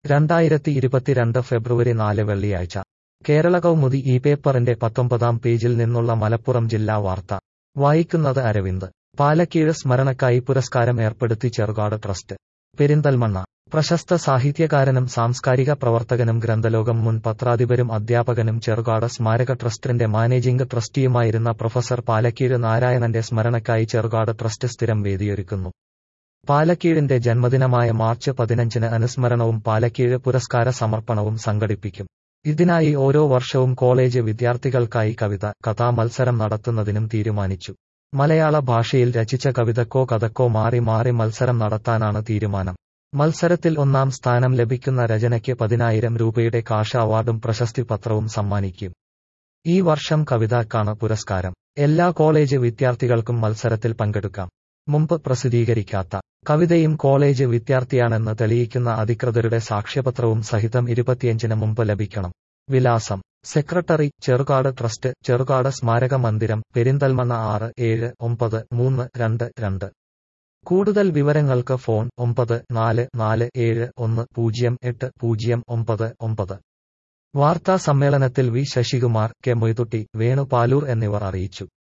രണ്ടായിരത്തി ഇരുപത്തിരണ്ട് ഫെബ്രുവരി നാല് വെള്ളിയാഴ്ച കേരള കൗമുദി ഈ പേപ്പറിന്റെ പത്തൊമ്പതാം പേജിൽ നിന്നുള്ള മലപ്പുറം ജില്ലാ വാർത്ത വായിക്കുന്നത് അരവിന്ദ് പാലക്കീഴ് സ്മരണക്കായി പുരസ്കാരം ഏർപ്പെടുത്തി ചെറുകാട് ട്രസ്റ്റ് പെരിന്തൽമണ്ണ പ്രശസ്ത സാഹിത്യകാരനും സാംസ്കാരിക പ്രവർത്തകനും ഗ്രന്ഥലോകം മുൻ പത്രാധിപരും അധ്യാപകനും ചെറുകാട് സ്മാരക ട്രസ്റ്റിന്റെ മാനേജിംഗ് ട്രസ്റ്റിയുമായിരുന്ന പ്രൊഫസർ പാലക്കീഴ് നാരായണന്റെ സ്മരണക്കായി ചെറുകാട് ട്രസ്റ്റ് സ്ഥിരം വേദിയൊരുക്കുന്നു പാലക്കീഴിന്റെ ജന്മദിനമായ മാർച്ച് പതിനഞ്ചിന് അനുസ്മരണവും പാലക്കീഴ് പുരസ്കാര സമർപ്പണവും സംഘടിപ്പിക്കും ഇതിനായി ഓരോ വർഷവും കോളേജ് വിദ്യാർത്ഥികൾക്കായി കവിത കഥാമത്സരം നടത്തുന്നതിനും തീരുമാനിച്ചു മലയാള ഭാഷയിൽ രചിച്ച കവിതക്കോ കഥക്കോ മാറി മാറി മത്സരം നടത്താനാണ് തീരുമാനം മത്സരത്തിൽ ഒന്നാം സ്ഥാനം ലഭിക്കുന്ന രചനയ്ക്ക് പതിനായിരം രൂപയുടെ കാഷ അവാർഡും പ്രശസ്തി പത്രവും സമ്മാനിക്കും ഈ വർഷം കവിതക്കാണ് പുരസ്കാരം എല്ലാ കോളേജ് വിദ്യാർത്ഥികൾക്കും മത്സരത്തിൽ പങ്കെടുക്കാം മുമ്പ് പ്രസിദ്ധീകരിക്കാത്ത കവിതയും കോളേജ് വിദ്യാർത്ഥിയാണെന്ന് തെളിയിക്കുന്ന അധികൃതരുടെ സാക്ഷ്യപത്രവും സഹിതം ഇരുപത്തിയഞ്ചിന് മുമ്പ് ലഭിക്കണം വിലാസം സെക്രട്ടറി ചെറുകാട് ട്രസ്റ്റ് ചെറുകാട് സ്മാരക മന്ദിരം പെരിന്തൽമണ്ണ ആറ് ഏഴ് ഒമ്പത് മൂന്ന് രണ്ട് രണ്ട് കൂടുതൽ വിവരങ്ങൾക്ക് ഫോൺ ഒമ്പത് നാല് നാല് ഏഴ് ഒന്ന് പൂജ്യം എട്ട് പൂജ്യം ഒമ്പത് ഒമ്പത് വാർത്താ സമ്മേളനത്തിൽ വി ശശികുമാർ കെ മൊയ്തുട്ടി വേണുപാലൂർ എന്നിവർ അറിയിച്ചു